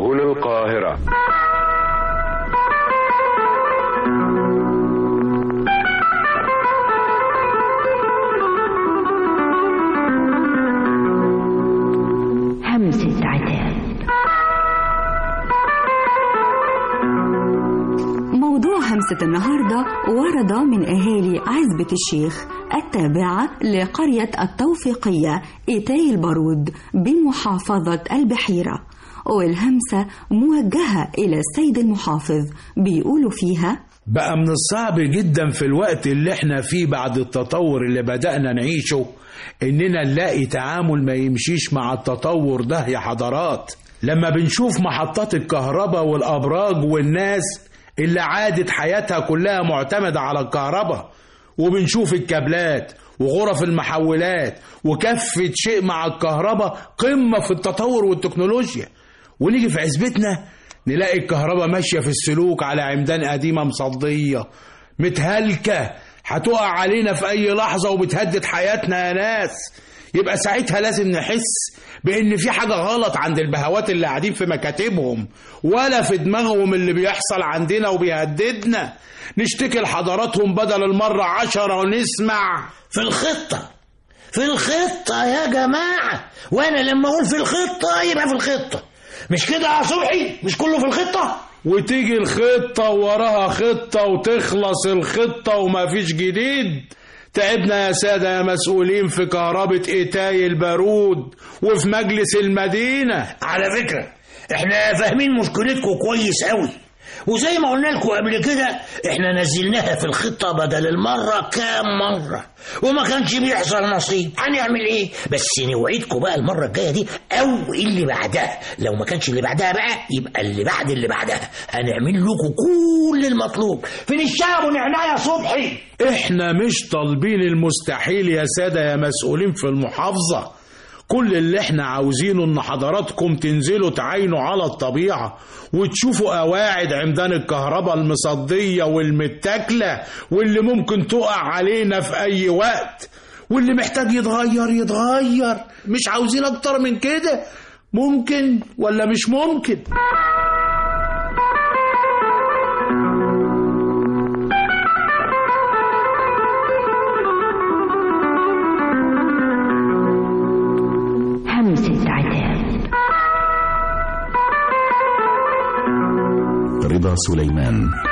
هنا القاهرة همسة عتاب موضوع همسة النهاردة ورد من أهالي عزبة الشيخ التابعة لقرية التوفيقية إيتاي البارود بمحافظة البحيرة والهمسة موجهة إلى السيد المحافظ بيقولوا فيها بقى من الصعب جدا في الوقت اللي احنا فيه بعد التطور اللي بدأنا نعيشه اننا نلاقي تعامل ما يمشيش مع التطور ده يا حضرات لما بنشوف محطات الكهرباء والابراج والناس اللي عادت حياتها كلها معتمدة على الكهرباء وبنشوف الكابلات وغرف المحولات وكافة شيء مع الكهرباء قمة في التطور والتكنولوجيا ونيجي في عزبتنا نلاقي الكهرباء ماشية في السلوك على عمدان قديمة مصدية متهلكة هتقع علينا في أي لحظة وبتهدد حياتنا يا ناس يبقى ساعتها لازم نحس بإن في حاجة غلط عند البهوات اللي قاعدين في مكاتبهم ولا في دماغهم اللي بيحصل عندنا وبيهددنا نشتكي لحضراتهم بدل المرة عشرة ونسمع في الخطة في الخطة يا جماعة وأنا لما أقول في الخطة يبقى في الخطة مش كده يا صبحي مش كله في الخطة وتيجي الخطة وراها خطة وتخلص الخطة ومفيش جديد تعبنا يا سادة يا مسؤولين في كهربة إيتاي البارود وفي مجلس المدينة على فكرة احنا فاهمين مشكلتكم كويس قوي وزي ما قلنا لكم قبل كده احنا نزلناها في الخطة بدل المرة كام مرة وما كانش بيحصل نصيب هنعمل ايه بس نوعدكم بقى المرة الجاية دي او اللي بعدها لو ما كانش اللي بعدها بقى يبقى اللي بعد اللي بعدها هنعمل لكم كل المطلوب فين الشعب ونعناع يا صبحي احنا مش طالبين المستحيل يا سادة يا مسؤولين في المحافظة كل اللي احنا عاوزينه ان حضراتكم تنزلوا تعاينوا على الطبيعة وتشوفوا قواعد عمدان الكهرباء المصدية والمتاكلة واللي ممكن تقع علينا في اي وقت واللي محتاج يتغير يتغير مش عاوزين اكتر من كده ممكن ولا مش ممكن همسة عتاب رضا سليمان